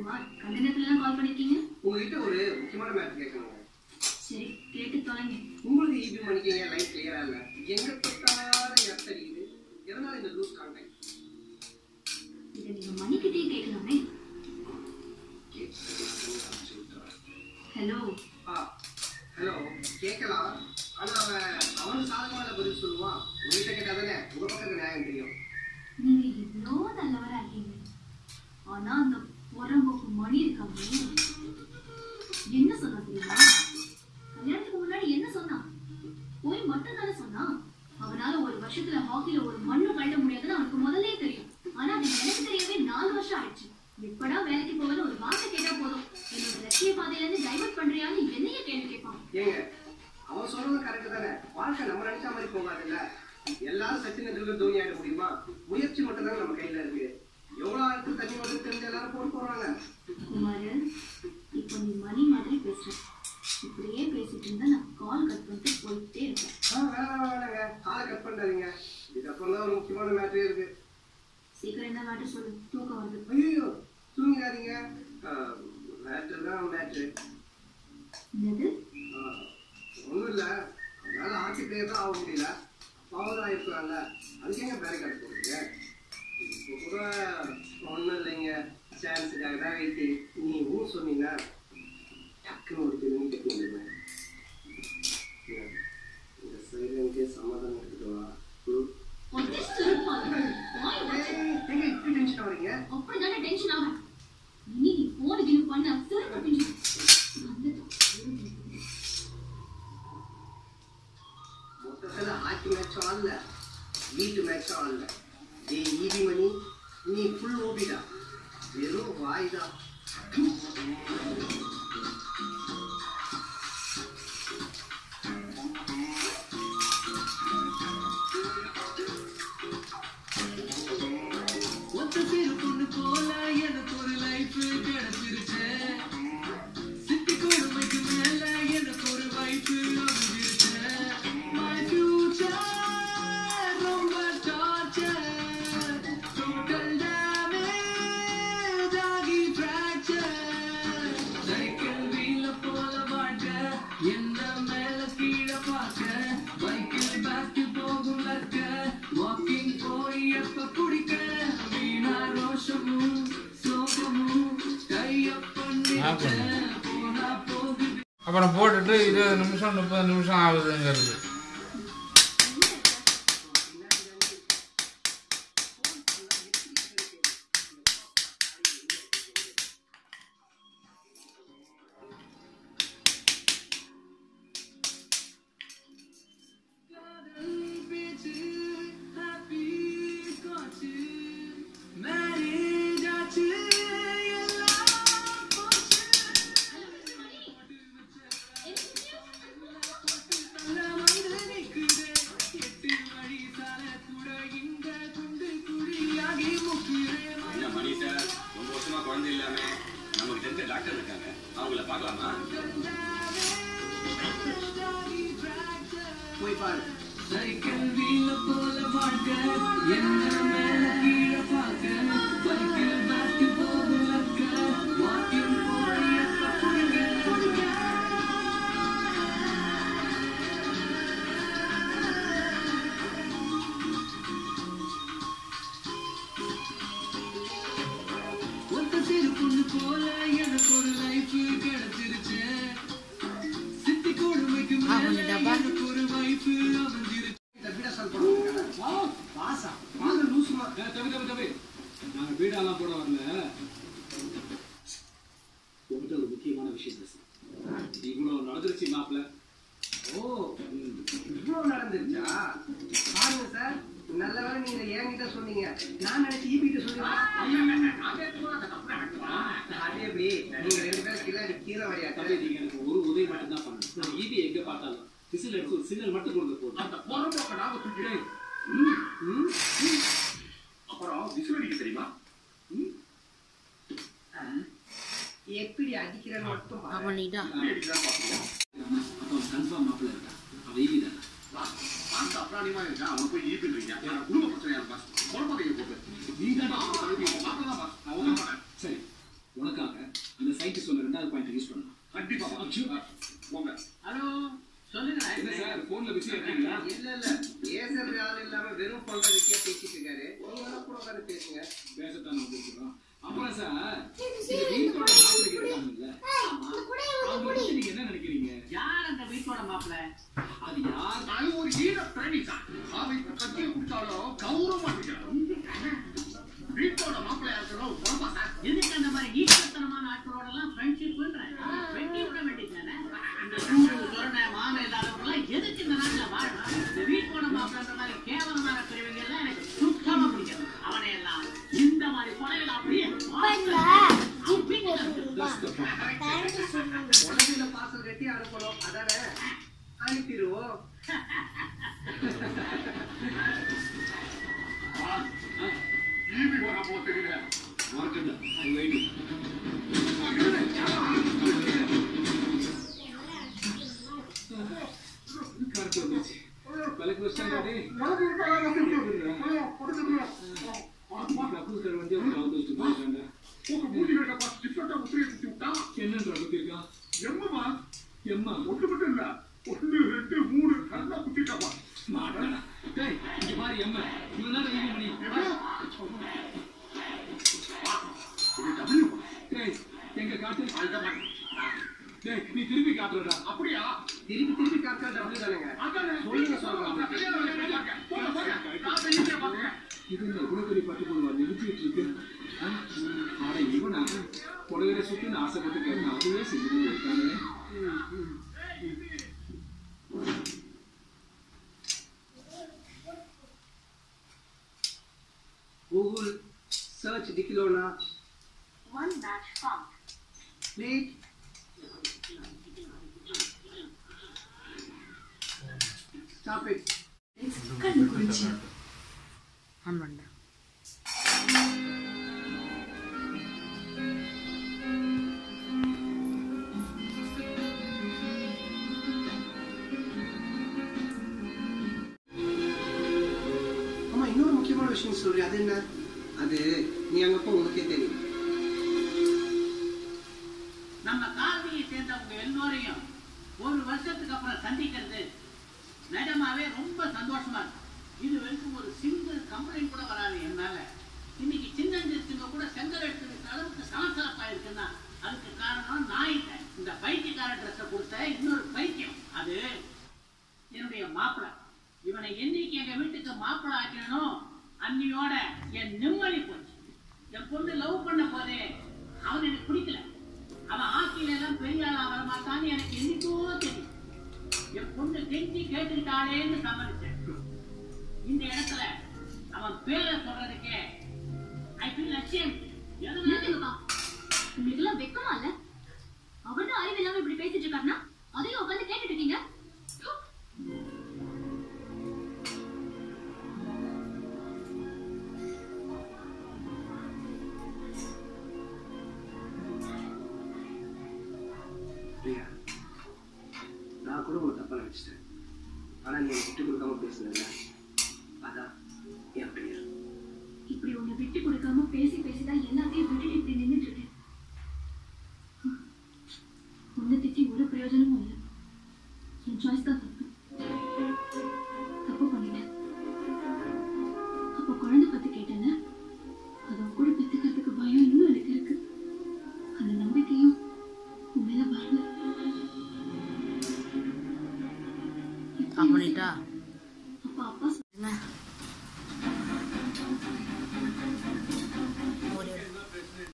குமார் கண்ட நேரத்துலலாம் கால் பண்ணிருக்கீங்க உங்ககிட்ட ஒரு முக்கியமான மேட்டர் கேட்கணுங்க சரி கேட்டு தொலைங்க உங்களுக்கு இபி மணிக்கீங்க லைஃப் கிளியரா இல்ல எங்க தொட்டால எத்தடிக்குது எதனால இந்த லூஸ் கான்டாக்ட் இதை நீங்க மணிக்கிட்டே கேட்கலாமே ஹலோ ஹலோ கேட்கலாம் ஆனா அவன் அவனுக்கு சாதகமான பதில் சொல்லுவான் உங்ககிட்ட கேட்டாதானே உங்க பக்கத்து நியாயம் தெரியும் நீங்க இவ்வளோ நல்லவரா இருக்கீங்க ஆனா அந்த புறம்போக்கு மணி இருக்காங்க என்ன சொன்னா தெரியுமா கல்யாணத்துக்கு முன்னாடி என்ன சொன்னான் போய் மட்டும் தானே சொன்னான் அவனால ஒரு வருஷத்துல ஹாக்கில ஒரு மண்ணு கழட்ட முடியாதுன்னு அவனுக்கு முதல்லே தெரியும் ஆனா அது எனக்கு தெரியவே நாலு வருஷம் ஆயிடுச்சு எப்படா வேலைக்கு போவேன்னு ஒரு வார்த்தை கேட்டா போதும் என்னோட லட்சிய பாதையில இருந்து டைவர்ட் பண்றியான்னு என்னைய கேள்வி கேட்பான் ஏங்க அவன் சொல்றது கரெக்ட் தானே வாழ்க்கை நம்ம நினைச்ச மாதிரி போகாதுல்ல எல்லாரும் சச்சின் டெண்டுல்கர் தோனி ஆயிட முடியுமா முயற்சி மட்டும் தான் நம்ம கையில இருக்கு எவ்வளவு ஆயிரத்து தண்ணி வந்து தெரிஞ்ச எல்லாரும் போட்டு போறாங்க குமாரு இப்போ நீ மணி மாதிரி பேசுற இப்படியே பேசிட்டு இருந்தா நான் கால் கட் பண்ணிட்டு போயிட்டே இருப்பேன் ஆ, வேணாம் வேணாம் வேணாங்க காலை கட் பண்ணாதீங்க இதுக்கப்புறம் தான் ஒரு முக்கியமான மேட்டரே இருக்கு சீக்கிரம் என்ன மேட்டர் சொல்லு தூக்கம் வருது ஐயோ தூங்காதீங்க மேட்ரு தான் மேட்ரு என்னது ஒன்றும் இல்லை அதனால ஆட்சி பிளேயர் தான் ஆக முடியல பவர் ஆயிருக்கலாம்ல அதுக்கு எங்க பேரை கட்ட போறீங்க இப்போ கூட ஒன்றும் இல்லைங்க சான்ஸுக்காக தான் வெயிட்டிங் நீ ஊ சொன்னீங்கன்னா டக்குன்னு ஒரு திரும்பி கட்டி வந்துடுவேன் இந்த சைடு எனக்கு சமாதானம் எடுத்துட்டு வா ம். ஒத்தே சுருப்பாங்க வாய் வச்சு ஏய், ஏங்க இப்படி டென்ஷன் ஆகிறீங்க அப்படிதானே டென்ஷன் ஆகும் இனி நீ போன் கிணு பண்ண சிறப்பு பிஞ்சு மொத்தத்தில் ஆட்சி மேட்சும் ஆடல வீட்டு மேட்சும் ஆடல ஏய் ஈவி மணி நீ ஃபுல் ஓபிடா வெறும் வாய்தான் ஒத்த சிறு பொண்ணு போல எனக்கு ஒரு லைஃப் கிடைச்சிருச்சு சிட்டி கொடுமைக்கு மேல எனக்கு ஒரு வைஃப் அமைஞ்சிருச்சு My future ரொம்ப torture. Total damage ஆகி fracture. Cycle wheel போல வாழ்க்கை, என்ன மேல கீழே பார்க்க. Bikeல் back போகும் லக்க. Walking போய் எப்ப குடிக்க. வீணா ரோஷமும் சோகமும் tie up பண்ணிட்டேன். போனா போகுது அப்புறம் போட்டுட்டு இருபது நிமிஷம் முப்பது நிமிஷம் ஆகுதுங்கிறது என்ன மணி சார் ரொம்ப வருஷமா குழந்தை இல்லாம நமக்கு தெரிஞ்ச டாக்டர் இருக்காங்க அவங்கள பார்க்கலாமா போய் பாரு சைக்கிள் வீல போல வாழ்க்கை என்ன மேல கீழே பார்க்க பைக்கில் பேக்கு போகும் லக்க வாக்கிங் போய் எப்ப குடிக்க குடிக்க ஒத்த சிறு பொண்ணு போல எனக்கு ஒரு லைஃப் கிடைச்சிருச்சு சித்தி கொடுமைக்கு மேல எனக்கு ஒரு வைஃப் அமைஞ்சிருச்சு இந்த வீட சால் போடுறதுக்கான பாசா வாங்க லூசுமா தம்பி தம்பி தம்பி நாங்க வீடெல்லாம் போட வரல உங்ககிட்ட ஒரு முக்கியமான விஷயம் பேசணும் இவ்வளவு நடந்துருச்சு மாப்பிள்ள ஓ இவ்வளோ நடந்துருச்சா பாருங்க சார் நல்ல வேளை நீங்க என்கிட்ட சொன்னீங்க நான் நினைச்சு ஈபி கிட்ட சொன்னீங்க அதே எப்படி நீங்க ரெண்டு பேரும் கிளாடி கீரை தம்பி வரையாட்டு நீங்க எனக்கு ஒரு உதவி மட்டும் தான் பண்ணணும் ஈபி எங்க பார்த்தாலும் விசில் எடுத்து ஒரு சிக்னல் மட்டும் கொடுங்க போதும் அந்த புறம்போக்க நாம தூக்கிட்டேன் அப்புறம் விசில் அடிக்க தெரியுமா எப்படி அடிக்கிறேன்னு மட்டும் பாருங்க. எப்படி அடிக்கலாம் பாப்போம் அப்போ கன்ஃபார்ம் மாப்பிள்ள இருக்கா அவன் ஈபி தானே அந்த அப்ராணியமா இருக்கா அவன் போய் ஈப்பின்றீங்க எனக்கு குடும்ப பிரச்சனையா இருக்கா குழப்பதைங்க போட்டு நீ தான் மாப்பிள்ள தான் பாஸ் நான் ஒன்றும் பண்ணேன் சரி உனக்காக ஏதோ பொண்டாட்டியா பேசிட்டு இருக்காரு நீங்க வேணா கூட உட்காந்து பேசுங்க பேசத்தான் நம்ம பேசுறோம் அப்புறம் சார் இந்த வீட்டோட மாப்பிள்ளைக்கு இருக்காங்கல்ல அவங்க பத்தி நீங்க என்ன நினைக்கிறீங்க யார் அந்த வீட்டோட மாப்பிள்ள அது யார் அது ஒரு ஈர பிரணி தான் அவன் கத்தியை கொடுத்தாலும் கௌரவமா இருக்கிறான் வீட்டோட மாப்பிள்ளையா இருக்கிறோம் பொறுப்பா சார் எதுக்கு அந்த மாதிரி ஈஸ்வரத்தனமான ஆட்களோட எல்லாம் ஃப்ரெண்ட்ஷிப் வெட்டி விட வேண்டியதானே இந்த சூடு சொரணை மாம இல்லாதவங்களாம் எதுக்கு இந்த நாட்டுல வாழணும் இந்த வீட்டோட மாப்பிள்ளன்ற மாதிரி கேவலமான பிரிவுங்க எல்லாம் எனக்கு சுத்தமா பிடிக்கும் அவனை எல்லாம் இந்த மாதிரி கொலைகள் அப்படியே உடம்புல பாசல் கட்டி அனுப்பணும் அதானே அனுப்பிடுவோம் ஈவி வரா போக தெரியல மார்க்கெட் அது வெயிட்டிங் கரெக்ட் வந்துச்சு விலைக்கு வச்சாங்க கப்பல் சார் வந்து அவங்க வந்து வச்சுட்டு போயிருக்காங்க உங்க மூஞ்சி கிட்ட பார்த்து டிஃபரெண்டா முத்திரையை குத்தி விட்டான் என்னன்ற குத்திருக்கான் எம்மமா எம்மா ஒன்று மட்டும் இல்ல ஒன்று ரெண்டு மூணு நல்லா குத்திட்டாப்பா மாட்டாடா டேய் இங்க பாரு எம்மா இவ்வளவு நேரம் ஈவி பண்ணி இது டபிள்யூ டேய் எங்க காட்டு அதுதான் டேய் நீ திருப்பி காட்டுறடா அப்படியா திருப்பி திருப்பி காக்கா டபுள் தானுங்க அதானே சொல்லுங்க சொல்லுங்க அப்புறம் கல்யாணம் வேலையை பாருங்க. போங்க, போங்க. காசை ஈஸியா பாருங்க. இது என்ன இவ்வளவு பெரிய பட்டு போடுவா நிறுத்திட்டு இருக்கு ஆ? ஆனா இவனா புடவையில சுத்தின்னு ஆசைப்பட்டு கேட்டு அதுவே செஞ்சுட்டு இருக்கானே Google search Dikkiloona One match found. Please stop it கண்ணு குறிச்சி ஆன் பண்ணேன் ஆமா இன்னொரு முக்கியமான விஷயம் சொல்றியா அது என்ன அது நீ அங்க போ உனக்கே தெரியும் நம்ம காலனியை சேர்ந்தவங்க எல்லோரையும் ஒரு வருஷத்துக்கு அப்புறம் சந்திக்கிறது நிஜமாவே ரொம்ப சந்தோஷமா இருக்கு இது வரைக்கும் ஒரு சிங்கிள் கம்ப்ளைண்ட் கூட வராது என்னால இன்னைக்கு சின்னஞ்சிருச்சுங்க கூட செங்கல் எடுத்து வைக்கிற அளவுக்கு சலசலப்பா இருக்குன்னா அதுக்கு காரணம் நான் இல்லை இந்த பைத்தியக்கார ட்ரெஸ்ஸை கொடுத்த இன்னொரு பைத்தியம் அது என்னுடைய மாப்பிள்ளை இவனை என்னைக்கு எங்க வீட்டுக்கு மாப்பிள்ளை ஆக்கணும்னோ அன்னியோட என் நிம்மதி போச்சு என் பொண்ணு லவ் பண்ண போதே அவன் எனக்கு பிடிக்கல அவன் ஆக்கில எல்லாம் பெரிய ஆளா வரமாட்டான்னு எனக்கு என்னைக்கோ தெரியும் என் பொண்ணு கெஞ்சி கேட்டுக்கிட்டாளேன்னு சம்மதிச்சேன் இந்த இடத்துல அவன் பேரை சொல்றதுக்கே ஐ ஃபீல் அச்சேன் நிறுத்துங்கப்பா உங்களுக்கு எல்லாம் வெக்கமா இல்ல அவர் தான் அறிவு இல்லாம இப்படி பேசிட்டு இருக்காருன்னா அதையும் உட்காந்து கேட்டுட்டு இருக்கீங்க ப்பு. பிரியா நான் கூட உங்களை தப்பா நினைச்சிட்டேன் ஆனா நீ எனக்கு விட்டு கொடுக்காம பேசுனல அதான் என் பிரியா இப்படி உன்னை விட்டு கொடுக்காம பேசி பேசிதான் எல்லாத்தையும் விட்டுட்டு இப்படி நின்னுட்டு இருக்கேன் உன்னை திட்டி ஒரு பிரயோஜனமும் இல்லை என் சாய்ஸ் தான் தப்பு தப்பு பண்ணிட்டேன் அப்ப குழந்தை பத்தி கேட்டேன்னு அதை உன் கூட பெத்துக்கிறதுக்கு பயம் இன்னும் எனக்கு இருக்கு அந்த நம்பிக்கையும் உன் மேல வரல ஆஃப் பண்ணிட்டா